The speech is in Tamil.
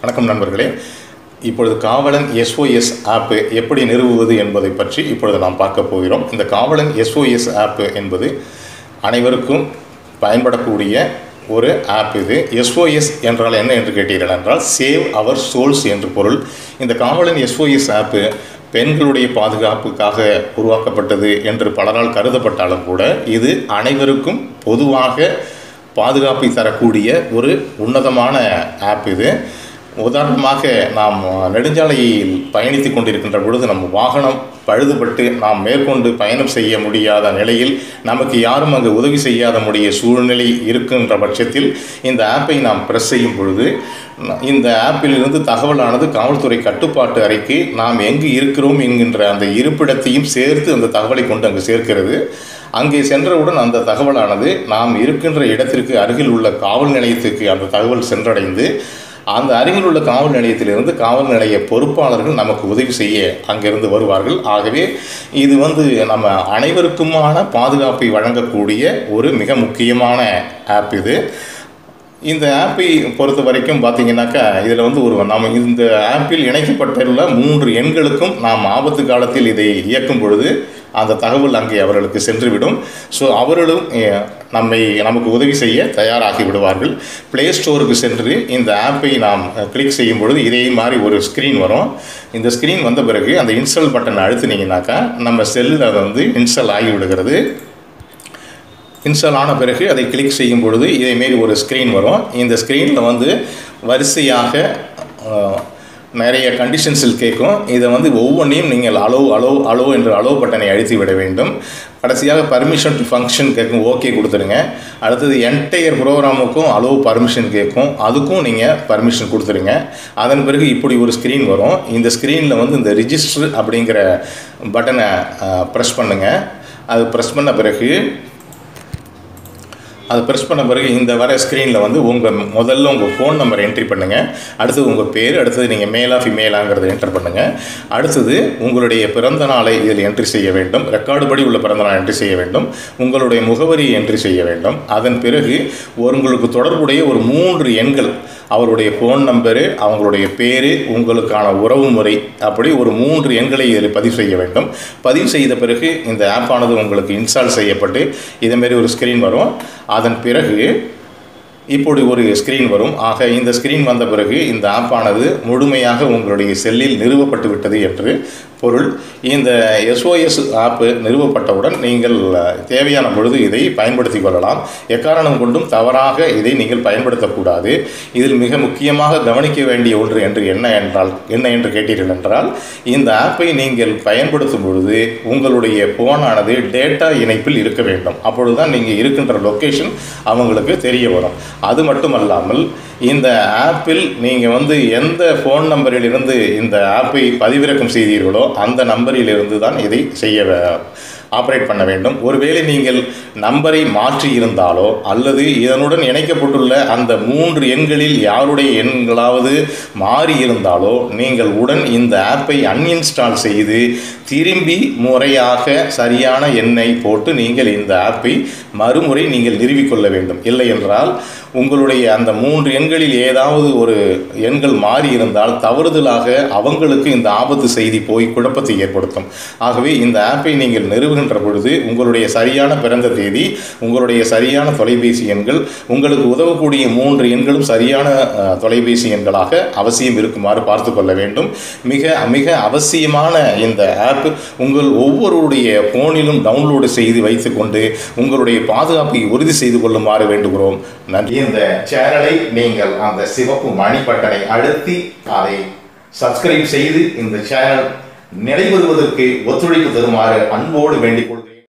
வணக்கம் நண்பர்களே இப்பொழுது காவலன் எஸ்ஓஎஸ் ஆப்பு எப்படி நிறுவுவது என்பதை பற்றி இப்பொழுது நாம் பார்க்க போகிறோம் இந்த காவலன் எஸ்ஓஎஸ் ஆப்பு என்பது அனைவருக்கும் பயன்படக்கூடிய ஒரு ஆப் இது எஸ்ஓஎஸ் என்றால் என்ன என்று கேட்டீர்கள் என்றால் சேவ் அவர் சோல்ஸ் என்று பொருள் இந்த காவலன் எஸ்ஓஎஸ் ஆப்பு பெண்களுடைய பாதுகாப்புக்காக உருவாக்கப்பட்டது என்று பலரால் கருதப்பட்டாலும் கூட இது அனைவருக்கும் பொதுவாக பாதுகாப்பை தரக்கூடிய ஒரு உன்னதமான ஆப் இது உதாரணமாக நாம் நெடுஞ்சாலையில் பயணித்து கொண்டிருக்கின்ற பொழுது நம்ம வாகனம் பழுதுபட்டு நாம் மேற்கொண்டு பயணம் செய்ய முடியாத நிலையில் நமக்கு யாரும் அங்கு உதவி செய்யாத முடிய சூழ்நிலை இருக்கின்ற பட்சத்தில் இந்த ஆப்பை நாம் ப்ரெஸ் செய்யும் பொழுது இந்த ஆப்பிலிருந்து தகவலானது காவல்துறை கட்டுப்பாட்டு அறைக்கு நாம் எங்கு இருக்கிறோம் என்கின்ற அந்த இருப்பிடத்தையும் சேர்த்து அந்த தகவலை கொண்டு அங்கு சேர்க்கிறது அங்கே சென்றவுடன் அந்த தகவலானது நாம் இருக்கின்ற இடத்திற்கு அருகில் உள்ள காவல் நிலையத்துக்கு அந்த தகவல் சென்றடைந்து அந்த அருகில் உள்ள காவல் நிலையத்திலிருந்து காவல் நிலைய பொறுப்பாளர்கள் நமக்கு உதவி செய்ய அங்கிருந்து வருவார்கள் ஆகவே இது வந்து நம்ம அனைவருக்குமான பாதுகாப்பை வழங்கக்கூடிய ஒரு மிக முக்கியமான ஆப் இது இந்த ஆப்பை பொறுத்த வரைக்கும் பார்த்தீங்கன்னாக்கா இதில் வந்து ஒரு நாம் இந்த ஆப்பில் இணைக்கப்பட்டுள்ள மூன்று எண்களுக்கும் நாம் ஆபத்து காலத்தில் இதை இயக்கும் பொழுது அந்த தகவல் அங்கே அவர்களுக்கு சென்றுவிடும் ஸோ அவர்களும் அஹ், நம்மை நமக்கு உதவி செய்ய தயாராகி விடுவார்கள் ப்ளே ஸ்டோருக்கு சென்று இந்த ஆப்பை நாம் கிளிக் செய்யும் பொழுது இதே மாதிரி ஒரு ஸ்க்ரீன் வரும் இந்த ஸ்க்ரீன் வந்த பிறகு அந்த இன்ஸ்டால் பட்டனை அழுத்துனீங்கனாக்கா நம்ம செல்லில் அது வந்து இன்ஸ்டால் ஆகி விடுகிறது இன்ஸ்டால் ஆன பிறகு அதை கிளிக் செய்யும் பொழுது இதேமாரி ஒரு ஸ்க்ரீன் வரும் இந்த ஸ்க்ரீனில் வந்து வரிசையாக அஹ், நிறைய கண்டிஷன்ஸில் கேட்கும் இதை வந்து ஒவ்வொன்றையும் நீங்கள் அலோ அலோ அலோ என்ற அலோ பட்டனை அழுத்தி விட வேண்டும் கடைசியாக பர்மிஷன் டு ஃபங்க்ஷன் கேட்கும் ஓகே கொடுத்துருங்க அடுத்தது என்டையர் ப்ரோக்ராமுக்கும் அலோ பர்மிஷன் கேட்கும் அதுக்கும் நீங்கள் பர்மிஷன் கொடுத்துருங்க அதன் பிறகு இப்படி ஒரு ஸ்க்ரீன் வரும் இந்த ஸ்க்ரீனில் வந்து இந்த ரிஜிஸ்டர் அப்படிங்கிற பட்டனை ப்ரெஸ் பண்ணுங்கள் அது ப்ரெஸ் பண்ண பிறகு அதை ப்ரெஸ் பண்ண பிறகு இந்த வர ஸ்க்ரீனில் வந்து உங்கள் முதல்ல உங்கள் ஃபோன் நம்பர் என்ட்ரி பண்ணுங்கள் அடுத்தது உங்கள் பேர் அடுத்தது நீங்கள் மேலா ஃபிமேலாங்கிறத என்டர் பண்ணுங்கள் அடுத்தது உங்களுடைய பிறந்த நாளை இதில் என்ட்ரி செய்ய வேண்டும் ரெக்கார்டு படி உள்ள பிறந்த நாள் என்ட்ரி செய்ய வேண்டும் உங்களுடைய முகவரியை என்ட்ரி செய்ய வேண்டும் அதன் பிறகு உங்களுக்கு தொடர்புடைய ஒரு மூன்று எண்கள் அவருடைய ஃபோன் நம்பரு அவங்களுடைய பேர் உங்களுக்கான உறவு முறை அப்படி ஒரு மூன்று எண்களை இதில் பதிவு செய்ய வேண்டும் பதிவு செய்த பிறகு இந்த ஆப்பானது உங்களுக்கு இன்ஸ்டால் செய்யப்பட்டு இதேமாரி ஒரு ஸ்க்ரீன் வரும் அதன் பிறகு இப்படி ஒரு ஸ்க்ரீன் வரும் ஆக இந்த ஸ்க்ரீன் வந்த பிறகு இந்த ஆப்பானது முழுமையாக உங்களுடைய செல்லில் நிறுவப்பட்டு விட்டது என்று பொருள் இந்த எஸ்ஓஎஸ் ஆப்பு நிறுவப்பட்டவுடன் நீங்கள் தேவையான பொழுது இதை பயன்படுத்தி கொள்ளலாம் எக்காரணம் கொண்டும் தவறாக இதை நீங்கள் பயன்படுத்தக்கூடாது இதில் மிக முக்கியமாக கவனிக்க வேண்டிய ஒன்று என்று என்ன என்றால் என்ன என்று கேட்டீர்கள் என்றால் இந்த ஆப்பை நீங்கள் பயன்படுத்தும் பொழுது உங்களுடைய ஃபோனானது டேட்டா இணைப்பில் இருக்க வேண்டும் அப்பொழுதுதான் நீங்கள் இருக்கின்ற லொக்கேஷன் அவங்களுக்கு தெரிய வரும் அது மட்டுமல்லாமல் இந்த ஆப்பில் நீங்கள் வந்து எந்த ஃபோன் நம்பரிலிருந்து இந்த ஆப்பை பதிவிறக்கம் செய்தீர்களோ அந்த நம்பரிலிருந்து தான் இதை செய்ய வே- ஆப்ரேட் பண்ண வேண்டும் ஒருவேளை நீங்கள் நம்பரை மாற்றி இருந்தாலோ அல்லது இதனுடன் இணைக்கப்பட்டுள்ள அந்த மூன்று எண்களில் யாருடைய எண்களாவது மாறி இருந்தாலோ நீங்கள் உடன் இந்த ஆப்பை அன்இன்ஸ்டால் செய்து திரும்பி முறையாக சரியான எண்ணை போட்டு நீங்கள் இந்த ஆப்பை மறுமுறை நீங்கள் நிறுவிக்கொள்ள வேண்டும் இல்லை என்றால் உங்களுடைய அந்த மூன்று எண்களில் ஏதாவது ஒரு எண்கள் மாறி இருந்தால் தவறுதலாக அவங்களுக்கு இந்த ஆபத்து செய்தி போய் குழப்பத்தை ஏற்படுத்தும் ஆகவே இந்த ஆப்பை நீங்கள் நிறுவுகின்ற பொழுது உங்களுடைய சரியான பிறந்த தேதி உங்களுடைய சரியான தொலைபேசி எண்கள் உங்களுக்கு உதவக்கூடிய மூன்று எண்களும் சரியான அஹ், தொலைபேசி எண்களாக அவசியம் இருக்குமாறு பார்த்து கொள்ள வேண்டும் மிக மிக அவசியமான இந்த ஆப் உங்கள் ஒவ்வொருடைய ஃபோனிலும் டவுன்லோடு செய்து வைத்துக்கொண்டு உங்களுடைய பாதுகாப்பை உறுதி செய்து கொள்ளுமாறு வேண்டுகிறோம் நன்றி இந்த சேனலை நீங்கள் அந்த சிவப்பு மணி பட்டனை அழுத்தி அதை சப்ஸ்கிரைப் செய்து இந்த சேனல் நடைபெறுவதற்கு ஒத்துழைப்பு தருமாறு அன்போடு வேண்டிக் கொள்கிறேன்